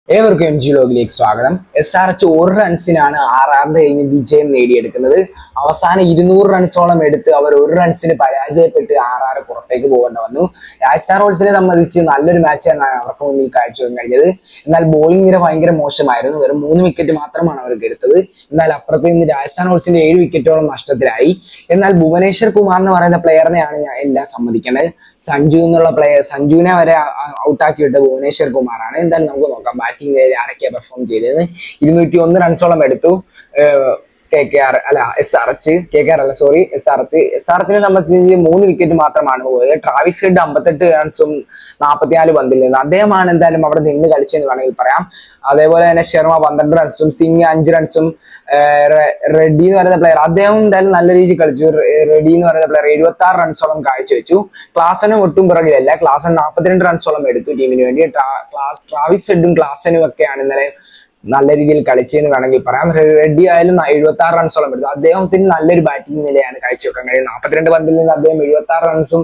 ഏവർക്കും M G ലോഗിലേക്ക് സ്വാഗതം S R H ഒരു റൺസിനാണ് ആർ ആറിന്റെ കഴിഞ്ഞ് വിജയം നേടിയെടുക്കുന്നത് അവസാനം ഇരുന്നൂറ് റൺസോളം എടുത്ത് അവർ ഒരു റൺസിന് പരാജയപ്പെട്ട് ആർ ആറ് പുറത്തേക്ക് പോകേണ്ട വന്നു രാജസ്ഥാൻ റോയൽസിനെ സംബന്ധിച്ച് നല്ലൊരു മാച്ചാണ് അവർക്ക് മുന്നിൽ കാഴ്ചവെക്കാൻ കഴിഞ്ഞത് എന്നാൽ ബോളിംഗ് നിര ഭയങ്കര മോശമായിരുന്നു വെറും മൂന്ന് വിക്കറ്റ് മാത്രമാണ് അവർക്ക് എടുത്തത് എന്നാൽ അപ്പുറത്ത് നിന്ന് രാജസ്ഥാൻ റോയൽസിന്റെ ഏഴ് വിക്കറ്റോളം നഷ്ടത്തിലായി എന്നാൽ ഭുവനേശ്വർ കുമാർ എന്ന് പറയുന്ന പ്ലെയറിനെയാണ് ഞാൻ എല്ലാം സമ്മതിക്കേണ്ടത് സഞ്ജു എന്നുള്ള പ്ലെയർ സഞ്ജുവിനെ വരെ ഔട്ടാക്കിയിട്ട് ഭുവനേശ്വർ കുമാറാണ് എന്തായാലും നമുക്ക് നോക്കാം ബാറ്റിംഗ് നിലയിൽ ആരൊക്കെയാണ് പെർഫോം ചെയ്തത് ഇരുന്നൂറ്റി ഒന്ന് റൺസോളം എടുത്തു കെ കെ ആർ അല്ല S R H K K R അല്ല sorry S R H S R എച്ചിനെ സംബന്ധിച്ച് മൂന്ന് വിക്കറ്റ് മാത്രമാണ് പോയത് ട്രാവിസ് ഹെഡ് അമ്പത്തെട്ട് റൺസും നാൽപ്പത്തിനാല് പന്തിൽ നിന്ന് അദ്ദേഹമാണ് എന്തായാലും അവിടെ നിന്ന് കളിച്ചെന്ന് വേണമെങ്കിൽ പറയാം അതേപോലെ തന്നെ ശർമ്മ പന്ത്രണ്ട് റൺസും സിംഗ് അഞ്ച് റൺസും റെഡ്ഡി എന്ന് പറയുന്ന പ്ലെയർ അദ്ദേഹം എന്തായാലും നല്ല രീതിയിൽ കളിച്ചു റെ- റെഡ്ഡി എന്ന് പറയുന്ന പ്ലെയർ എഴുപത്തി ആറ് റൺസോളം കാഴ്ചവെച്ചു ക്ലാസനും ഒട്ടും പിറകിലല്ല ക്ലാസൻ നാൽപ്പത്തിരണ്ട് റൺസോളം എടുത്തു ടീമിന് വേണ്ടി ട്രാ- ക്ലാസ് ട്രാവിസ് ഹെഡും ക്ലാസനും ഒക്കെയാണ് ഇന്നലെ നല്ല രീതിയിൽ കളിച്ചെന്ന് വേണമെങ്കിൽ പറയാം റെ- റെഡ്ഡി ആയാലും എഴുപത്തി ആറ് റൺസോളം എടുത്തു അദ്ദേഹത്തിന് നല്ലൊരു ബാറ്റിംഗ് നിലയാണ് കാഴ്ചവെക്കാൻ കഴിയും നാൽപ്പത്തിരണ്ട് പന്തിൽ നിന്ന് അദ്ദേഹം എഴുപത്തി ആറ് റൺസും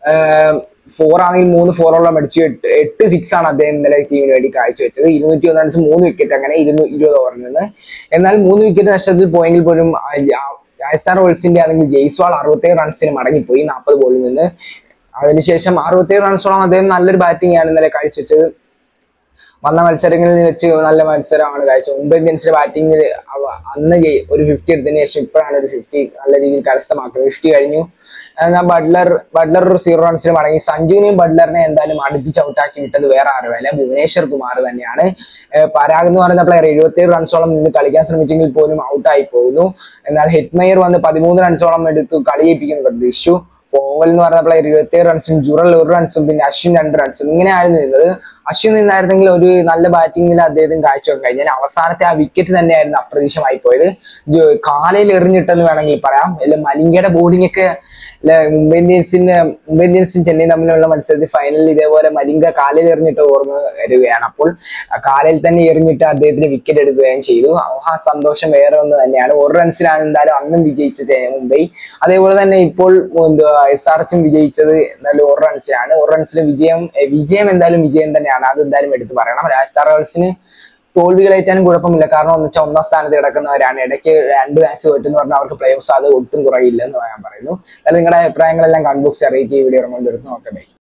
ഫോർ ആണെങ്കിൽ മൂന്ന് ഫോറോളം അടിച്ചു എട്ട് എട്ട് സിക്സ് ആണ് അദ്ദേഹം ഇന്നലെ ടീമിന് വേണ്ടി കാഴ്ചവെച്ചത് ഇരുന്നൂറ്റി ഒന്ന് റൺസ് മൂന്ന് വിക്കറ്റ് അങ്ങനെ ഇരുന്നൂ ഇരുപത് ഓവറിൽ നിന്ന് എന്നാൽ മൂന്ന് വിക്കറ്റ് നഷ്ടത്തിൽ പോയെങ്കിൽ പോലും ആ, ആ, രാജസ്ഥാൻ റോയൽസിന്റെ ആണെങ്കിൽ ജയ്സ്വാൾ അറുപത്തേഴ് റൺസിന് മടങ്ങിപ്പോയി നാൽപ്പത് ബോളിൽ നിന്ന് അതിനുശേഷം അറുപത്തേഴ് റൺസോളം അദ്ദേഹം നല്ലൊരു ബാറ്റിംഗ് ആണ് ഇന്നലെ കാഴ്ചവെച്ചത് വന്ന മത്സരങ്ങളിൽ വെച്ച് നല്ല മത്സരമാണ് കാഴ്ച മുംബൈ ഇന്ത്യൻസിന്റെ ബാറ്റിംഗിൽ അന്ന് ജയി- ഒരു ഫിഫ്റ്റി എടുത്തതിന് ശേഷം ഇപ്പോഴാണ് ഒരു ഫിഫ്റ്റി നല്ല രീതിയിൽ കരസ്ഥമാക്കുന്നത് ഫിഫ്റ്റി കഴിഞ്ഞു എന്നാൽ ബട്ട്ലർ ബട്ട്ലർ ഒരു സീറോ റൺസിന് മടങ്ങി സഞ്ജുവിനെയും ബട്ട്ലറിനെ എന്തായാലും അടുപ്പിച്ച് ഔട്ടാക്കി വിട്ടത് വേറെ ആരുമല്ല ഭുവനേശ്വർ കുമാർ തന്നെയാണ് ഏഹ് പരാഗ് എന്ന് പറയുന്ന പ്ലെയർ എഴുപത്തിയേഴ് റൺസോളം നിന്ന് കളിക്കാൻ ശ്രമിച്ചെങ്കിൽ പോലും ഔട്ടായി പോകുന്നു എന്നാൽ ഹിറ്റ്മയർ വന്ന് പതിമൂന്ന് റൺസോളം എടുത്തു കളിയേപ്പിക്കുന്നു പ്രതീക്ഷിച്ചു പോവൽ എന്ന് പറയുന്ന പ്ലെയർ ഇരുപത്തിയേഴ് റൺസും ജുറൽ ഒരു റൺസും പിന്നെ അശ്വിൻ രണ്ട് റൺസും ഇങ്ങനെയായിരുന്നു നിന്നത് അശ്വിൻ നിന്നായിരുന്നെങ്കിൽ ഒരു നല്ല ബാറ്റിംഗിൽ അദ്ദേഹത്തിന് കാഴ്ചവെക്കാൻ കഴിഞ്ഞാൽ അവസാനത്തെ ആ വിക്കറ്റ് തന്നെയായിരുന്നു അപ്രതീക്ഷമായി പോയത് ജോ- കാലയിൽ എറിഞ്ഞിട്ടെന്ന് വേണമെങ്കിൽ പറയാം അല്ല മലിംഗയുടെ ബോളിംഗ് ഒക്കെ അല്ല മുംബൈ ഇന്ത്യൻസിന്റെ മുംബൈ ഇന്ത്യൻസും ചെന്നൈ തമ്മിലുള്ള മത്സരത്തിൽ ഫൈനലിൽ ഇതേപോലെ മലിംഗ കാലയിൽ എറിഞ്ഞിട്ട് ഓർമ്മ വരികയാണ് അപ്പോൾ ആ കാലയിൽ തന്നെ എറിഞ്ഞിട്ട് അദ്ദേഹത്തിന് വിക്കറ്റ് എടുക്കുകയും ചെയ്തു ആ സന്തോഷം വേറെ ഒന്ന് തന്നെയാണ് ഒരു റൺസിനാണ് എന്തായാലും അന്നും വിജയിച്ചത് മുംബൈ അതേപോലെ തന്നെ ഇപ്പോൾ എന്തുവാ എസ് ആർ എച്ചും വിജയിച്ചത് എന്തായാലും ഒരു റൺസിനാണ് ഒരു റൺസിന് വിജയം ഏ, വിജയം എന്തായാലും വിജയം തന്നെയാണ് അത് എന്തായാലും എടുത്തു പറയണം രാജസ്ഥാൻ റോയൽസിന് തോൽവികളേറ്റാനും കുഴപ്പമില്ല കാരണം എന്ന് വെച്ചാൽ ഒന്നാം സ്ഥാനത്ത് കിടക്കുന്നവരാണ് ഇടയ്ക്ക് രണ്ട് മാച്ച് തോറ്റെന്ന് പറഞ്ഞാൽ അവർക്ക് പ്ലേ ഓഫ് അത് ഒട്ടും കുറയില്ലെന്ന് ഞാൻ പറയുന്നു അതായത് നിങ്ങളുടെ അഭിപ്രായങ്ങളെല്ലാം കൺബോക്സ് അറിയിക്കുക ഈ വീഡിയോ കൊണ്ടെടുത്ത് നോക്കട്ടെ